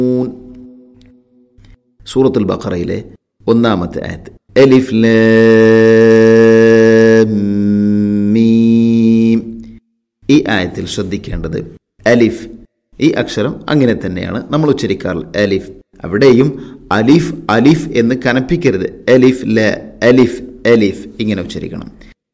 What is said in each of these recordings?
സൂറത്തുൽ ബഖറയിലെ ഒന്നാമത്തെ ആയത്ത് എലിഫ് ലാം മീം ഈ ആയത്തിൽ ശ്രദ്ധിക്കേണ്ടത് അലിഫ് ഈ അക്ഷരം അങ്ങനെ തന്നെയാണ് നമ്മൾ ഉച്ചരിക്കാറുള്ളത് അലിഫ് അവിടെയും അലിഫ് അലിഫ് എന്ന് കനപ്പിക്കരുത് അലിഫ് ല അലിഫ് അലിഫ് ഇങ്ങനെ ഉച്ചരിക്കണം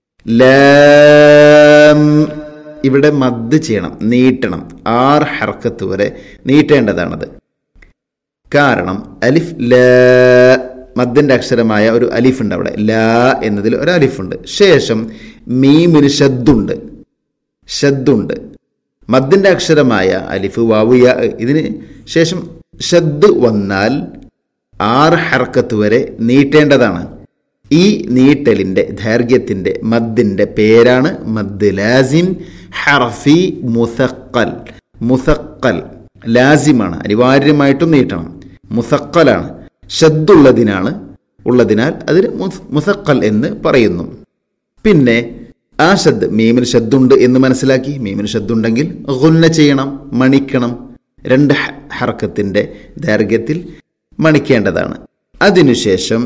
ലാം ഇവിടെ മദ് ചെയ്യണം നീട്ടണം ആറ് ഹർക്കത്ത് വരെ നീട്ടേണ്ടതാണത് കാരണം അലിഫ് ല മദ്ദിന്റെ അക്ഷരമായ ഒരു അലിഫ് ഉണ്ട് അവിടെ ല എന്നതിൽ ഒരു അലിഫുണ്ട് ശേഷം മീമിന് ഷദ്ദുണ്ട് ഷദ്ദുണ്ട് മദ്ദിന്റെ അക്ഷരമായ അലിഫ് വാവുയ ഇതിന് ശേഷം ഷദ് വന്നാൽ ആറ് ഹർക്കത്ത് വരെ നീട്ടേണ്ടതാണ് ഈ നീട്ടലിന്റെ ദൈർഘ്യത്തിന്റെ മദ്ദിന്റെ പേരാണ് മദ് ലാസിം ഹർഫി മുസക്കൽ മുസക്കൽ ലാസിമാണ് അനിവാര്യമായിട്ടും നീട്ടണം മുസക്കലാണ് ഷദ്ദുള്ളതിനാണ് ഉള്ളതിനാൽ അതിന് മുസക്കൽ എന്ന് പറയുന്നു പിന്നെ ആ ഷദ് മീമിന് ഷദ്ദുണ്ട് എന്ന് മനസ്സിലാക്കി മീമിന് ഷദ്ദുണ്ടെങ്കിൽ ഗുന്ന ചെയ്യണം മണിക്കണം രണ്ട് ഹർക്കത്തിന്റെ ദൈർഘ്യത്തിൽ മണിക്കേണ്ടതാണ് അതിനുശേഷം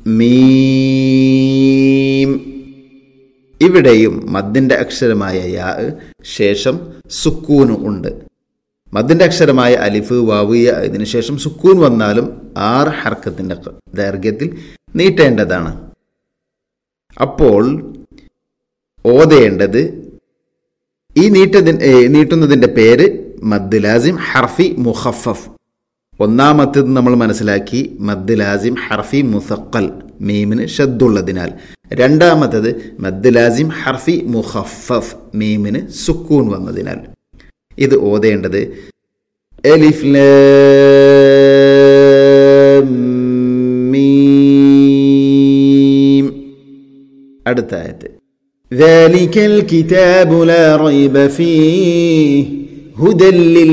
മീം ഇവിടെയും മദ്ദിന്റെ അക്ഷരമായ യാ ശേഷം സുക്കൂന് ഉണ്ട് മദ്ദിന്റെ അക്ഷരമായ അലിഫ് വാവിയ ഇതിനുശേഷം സുക്കൂൻ വന്നാലും ആറ് ഹർക്കത്തിന്റെ ദൈർഘ്യത്തിൽ നീട്ടേണ്ടതാണ് അപ്പോൾ ഓതേണ്ടത് ഈ നീട്ടതിന് നീട്ടുന്നതിന്റെ പേര് മദ് ലാസിം ഹർഫി മുഖഫഫ് ഒന്നാമത്തേത് നമ്മൾ മനസ്സിലാക്കി മദ് ലാസിം ഹർഫി മുസക്കൽ മീമിന് ഷദ്ദുള്ളതിനാൽ രണ്ടാമത്തത് മദ് ലാസിം ഹർഫി മുഖഫഫ് മീമിന് സുക്കൂൻ വന്നതിനാൽ ഇത് ഓതേണ്ടത് എലിഫ് മീം അടുത്ത ആയത്ത് ذلك الكتاب لا ريب فيه هدى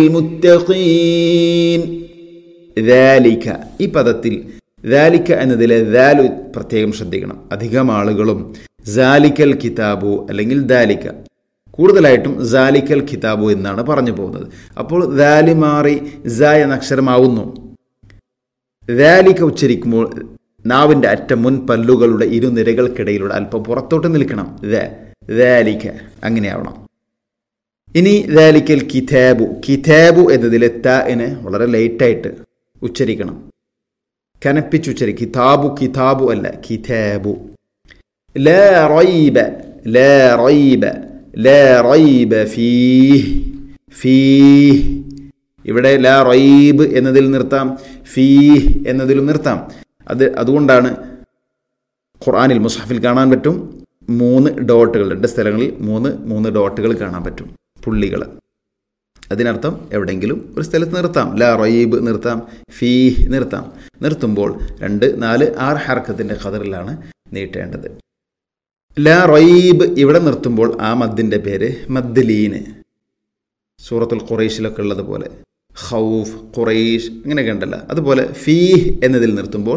للمتقين ذلك ഈ പദത്തിൽ ذلك എന്നതിലെ ദാലു പ്രത്യേകം ശ്രദ്ധിക്കണം അധികം ആളുകളും ജാലിക്കൽ കിതാബു അല്ലെങ്കിൽ ദാലിക്ക കൂടുതലായിട്ടും ജാലിക്കൽ കിതാബു എന്നാണ് പറഞ്ഞു പോകുന്നത് അപ്പോൾ ദാലി മാറി ജ എന്ന അക്ഷരമാവുന്നു ദാലിക്ക ഉച്ചരിക്കുമ്പോൾ നാവിന്റെ അറ്റം മുൻ പല്ലുകളുടെ ഇരുനിരകൾക്കിടയിലൂടെ അല്പം പുറത്തോട്ട് നിൽക്കണം ദാലിക്ക അങ്ങനെയാവണം ഇനി ദാലിക്കൽ കിതാബു കിതാബു എന്നതിലെ താന് വളരെ ലൈറ്റായിട്ട് ഉച്ചരിക്കണം കനപ്പിച്ചുച്ചരി കിതാബു കിതാബു അല്ല കിതാബു لا ريب لا ريب لا ريب فيه فيه ഇവിടെ ലാ റൈബ് എന്നതിൽ നിർത്താം ഫീഹ് എന്നതിലും നിർത്താം അത് അതുകൊണ്ടാണ് ഖുർആനിൽ മുസ്ഹഫിൽ കാണാൻ പറ്റും മൂന്ന് ഡോട്ടുകൾ രണ്ട് സ്ഥലങ്ങളിൽ മൂന്ന് മൂന്ന് ഡോട്ടുകൾ കാണാൻ പറ്റും പുള്ളികൾ അതിനർത്ഥം എവിടെയെങ്കിലും ഒരു സ്ഥലത്ത് നിർത്താം ലാ റയീബ് നിർത്താം ഫീഹ് നിർത്താം നിർത്തുമ്പോൾ രണ്ട് നാല് ആറ് ഹർക്കത്തിന്റെ ഖദറിലാണ് നീട്ടേണ്ടത് ലാ റയീബ് ഇവിടെ നിർത്തുമ്പോൾ ആ മദ്ദിന്റെ പേര് മദ്ദലീന് സൂറത്തുൽ ഖുറൈഷിലൊക്കെ ഉള്ളതുപോലെ ഖൗഫ് ഖുറൈഷ് അങ്ങനെയൊക്കെ ഉണ്ടല്ലോ അതുപോലെ ഫീഹ് എന്നതിൽ നിർത്തുമ്പോൾ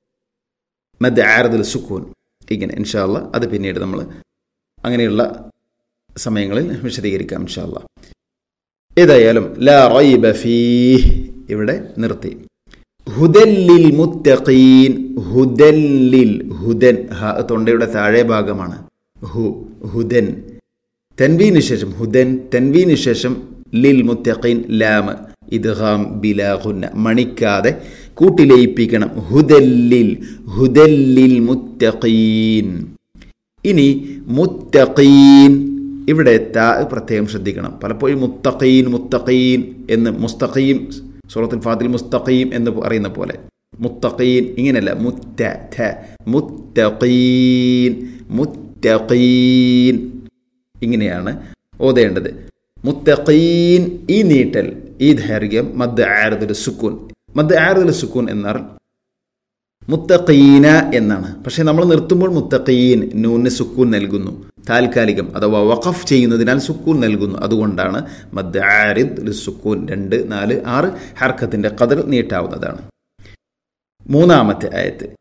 മദ് ആരദുൽ സുക്കൂൻ ഇങ്ങനെ ഇൻഷാല്ല അത് പിന്നീട് നമ്മൾ അങ്ങനെയുള്ള സമയങ്ങളിൽ വിശദീകരിക്കാം ഇൻഷാല്ല ഏതായാലും ലാ റൈബ ഫീഹ് ഇവിടെ നിർത്തി ഹുദല്ലിൽ മുത്തഖീൻ ഹുദല്ലിൽ ഹുദൻ ഹ തൊണ്ടയുടെ താഴെ ഭാഗമാണ് ഹു ഹുദൻ തൻവീന് ശേഷം ഹുദൻ തൻവീന് ശേഷം ലിൽ മുത്തഖീൻ ലാം ഇദ്ഗാം ബിലാഹുന്ന മണിക്കാതെ കൂട്ടിലയിപ്പിക്കണം ഹുദല്ലിൽ ഹുദല്ലിൽ മുത്തഖീൻ ഇനി മുത്തഖീൻ ഇവിടെ താ പ്രത്യേകം ശ്രദ്ധിക്കണം പലപ്പോഴും മുത്തഖീൻ മുത്തഖീൻ എന്ന് മുസ്തഖീം സൂറത്തുൽ ഫാത്തിൽ മുസ്തഖീം എന്ന് പറയുന്ന പോലെ മുത്തഖീൻ ഇങ്ങനെയല്ല മുത്ത ഥ മുത്തഖീൻ മുത്തഖീൻ ഇങ്ങനെയാണ് ഓതേണ്ടത് മുത്തഖീൻ ഈ നീട്ടൽ ഈ ദൈർഘ്യം മദ് ആരദുൽ സുക്കൂൻ മദ് ആരദുൽ സുക്കൂൻ എന്നാൽ മുത്തഖീന എന്നാണ് പക്ഷെ നമ്മൾ നിർത്തുമ്പോൾ മുത്തഖീൻ നൂന് സുക്കൂൻ നൽകുന്നു താൽക്കാലികം അഥവാ വഖഫ് ചെയ്യുന്നതിനാൽ സുക്കൂൻ നൽകുന്നു അതുകൊണ്ടാണ് മദ് ആരിദ് സുക്കൂൻ രണ്ട് നാല് ആറ് ഹർക്കത്തിന്റെ കതിർ നീട്ടാവുന്നതാണ് മൂന്നാമത്തെ ആയത്ത്